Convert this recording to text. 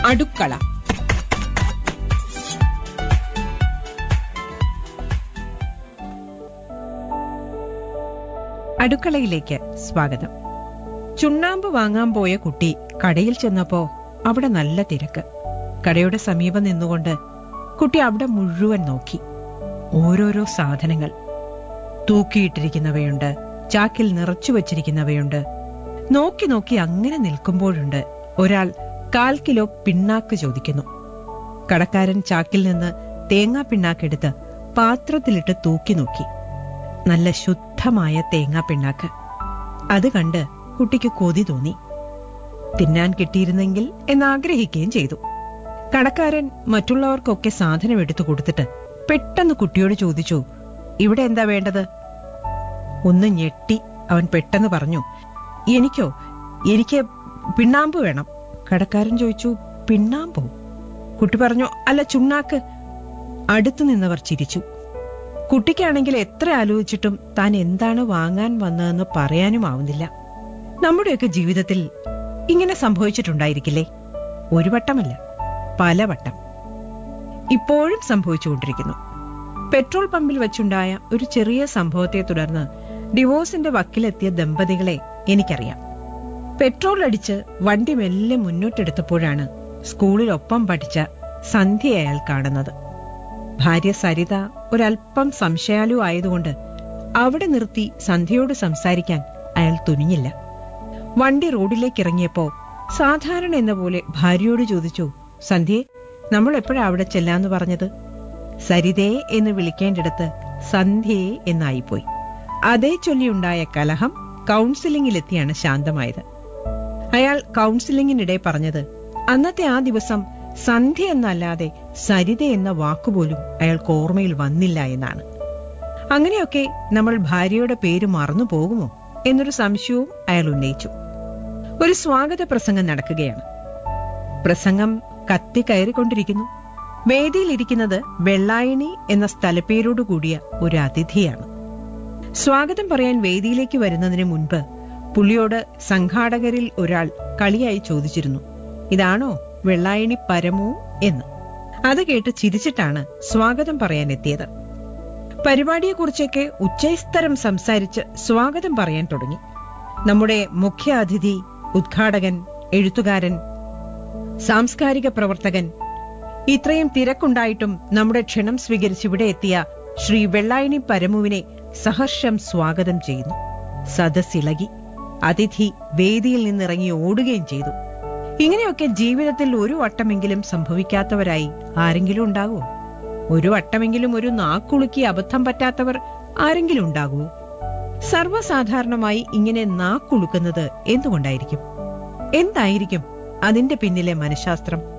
അടുക്കള അടുക്കളയിലേക്ക് സ്വാഗതം ചുണ്ണാമ്പ് വാങ്ങാൻ പോയ കുട്ടി കടയിൽ ചെന്നപ്പോ അവിടെ നല്ല തിരക്ക് കടയുടെ സമീപം നിന്നുകൊണ്ട് കുട്ടി അവിടെ മുഴുവൻ നോക്കി ഓരോരോ സാധനങ്ങൾ തൂക്കിയിട്ടിരിക്കുന്നവയുണ്ട് ചാക്കിൽ നിറച്ചു വച്ചിരിക്കുന്നവയുണ്ട് നോക്കി നോക്കി അങ്ങനെ നിൽക്കുമ്പോഴുണ്ട് ഒരാൾ കാൽ കിലോ പിണ്ണാക്ക് ചോദിക്കുന്നു കടക്കാരൻ ചാക്കിൽ നിന്ന് തേങ്ങാ പിണ്ണാക്കെടുത്ത് പാത്രത്തിലിട്ട് തൂക്കി നോക്കി നല്ല ശുദ്ധമായ തേങ്ങാ പിണ്ണാക്ക് അത് കണ്ട് കുട്ടിക്ക് കൊതി തോന്നി തിന്നാൻ കിട്ടിയിരുന്നെങ്കിൽ എന്നാഗ്രഹിക്കുകയും ചെയ്തു കടക്കാരൻ മറ്റുള്ളവർക്കൊക്കെ സാധനം എടുത്തു കൊടുത്തിട്ട് പെട്ടെന്ന് കുട്ടിയോട് ചോദിച്ചു ഇവിടെ എന്താ വേണ്ടത് ഒന്ന് ഞെട്ടി അവൻ പെട്ടെന്ന് പറഞ്ഞു എനിക്കോ എനിക്ക് പിണ്ണാമ്പ് വേണം കടക്കാരൻ ചോദിച്ചു പിണ്ണാമ്പോ കുട്ടി പറഞ്ഞു അല്ല ചുണ്ണാക്ക് അടുത്തു നിന്നവർ ചിരിച്ചു കുട്ടിക്കാണെങ്കിൽ എത്ര ആലോചിച്ചിട്ടും താൻ എന്താണ് വാങ്ങാൻ വന്നതെന്ന് പറയാനും ആവുന്നില്ല നമ്മുടെയൊക്കെ ജീവിതത്തിൽ ഇങ്ങനെ സംഭവിച്ചിട്ടുണ്ടായിരിക്കില്ലേ ഒരു വട്ടമല്ല പലവട്ടം ഇപ്പോഴും സംഭവിച്ചുകൊണ്ടിരിക്കുന്നു പെട്രോൾ പമ്പിൽ വെച്ചുണ്ടായ ഒരു ചെറിയ സംഭവത്തെ തുടർന്ന് ഡിവോഴ്സിന്റെ വക്കിലെത്തിയ ദമ്പതികളെ എനിക്കറിയാം പെട്രോൾ അടിച്ച് വണ്ടി മെല്ലെ മുന്നോട്ടെടുത്തപ്പോഴാണ് സ്കൂളിൽ ഒപ്പം പഠിച്ച സന്ധ്യ അയാൾ കാണുന്നത് ഭാര്യ സരിത ഒരല്പം സംശയാലു ആയതുകൊണ്ട് അവിടെ നിർത്തി സന്ധ്യയോട് സംസാരിക്കാൻ അയാൾ തുനിഞ്ഞില്ല വണ്ടി റോഡിലേക്ക് ഇറങ്ങിയപ്പോ സാധാരണ എന്ന പോലെ ഭാര്യയോട് ചോദിച്ചു സന്ധ്യയെ നമ്മൾ എപ്പോഴാ അവിടെ ചെല്ലാന്ന് പറഞ്ഞത് സരിതയെ എന്ന് വിളിക്കേണ്ടിടത്ത് സന്ധ്യയെ എന്നായിപ്പോയി അതേ ചൊല്ലിയുണ്ടായ കലഹം കൗൺസിലിംഗിലെത്തിയാണ് ശാന്തമായത് അയാൾ കൗൺസിലിംഗിനിടെ പറഞ്ഞത് അന്നത്തെ ആ ദിവസം സന്ധ്യ എന്നല്ലാതെ സരിത എന്ന വാക്കുപോലും അയാൾക്ക് ഓർമ്മയിൽ വന്നില്ല എന്നാണ് അങ്ങനെയൊക്കെ നമ്മൾ ഭാര്യയുടെ പേര് മറന്നു പോകുമോ എന്നൊരു സംശയവും അയാൾ ഉന്നയിച്ചു ഒരു സ്വാഗത പ്രസംഗം നടക്കുകയാണ് പ്രസംഗം കത്തി കയറിക്കൊണ്ടിരിക്കുന്നു വേദിയിലിരിക്കുന്നത് വെള്ളായണി എന്ന സ്ഥലപ്പേരോടുകൂടിയ ഒരു അതിഥിയാണ് സ്വാഗതം പറയാൻ വേദിയിലേക്ക് വരുന്നതിന് മുൻപ് പുള്ളിയോട് സംഘാടകരിൽ ഒരാൾ കളിയായി ചോദിച്ചിരുന്നു ഇതാണോ വെള്ളായണി പരമു എന്ന് അത് കേട്ട് ചിരിച്ചിട്ടാണ് സ്വാഗതം പറയാൻ എത്തിയത് പരിപാടിയെക്കുറിച്ചൊക്കെ ഉച്ചസ്ഥരം സംസാരിച്ച് സ്വാഗതം പറയാൻ തുടങ്ങി നമ്മുടെ മുഖ്യ അതിഥി ഉദ്ഘാടകൻ എഴുത്തുകാരൻ സാംസ്കാരിക പ്രവർത്തകൻ ഇത്രയും തിരക്കുണ്ടായിട്ടും നമ്മുടെ ക്ഷണം സ്വീകരിച്ച് ഇവിടെ എത്തിയ ശ്രീ വെള്ളായണി പരമുവിനെ സഹർഷം സ്വാഗതം ചെയ്യുന്നു സദസ്സിളകി അതിഥി വേദിയിൽ നിന്നിറങ്ങി ഓടുകയും ചെയ്തു ഇങ്ങനെയൊക്കെ ജീവിതത്തിൽ ഒരു വട്ടമെങ്കിലും സംഭവിക്കാത്തവരായി ആരെങ്കിലും ഉണ്ടാകുമോ ഒരു വട്ടമെങ്കിലും ഒരു നാക്കുളുക്കി അബദ്ധം പറ്റാത്തവർ ആരെങ്കിലും ഉണ്ടാകുമോ സർവ്വസാധാരണമായി ഇങ്ങനെ നാക്കുളുക്കുന്നത് എന്തുകൊണ്ടായിരിക്കും എന്തായിരിക്കും അതിന്റെ പിന്നിലെ മനഃശാസ്ത്രം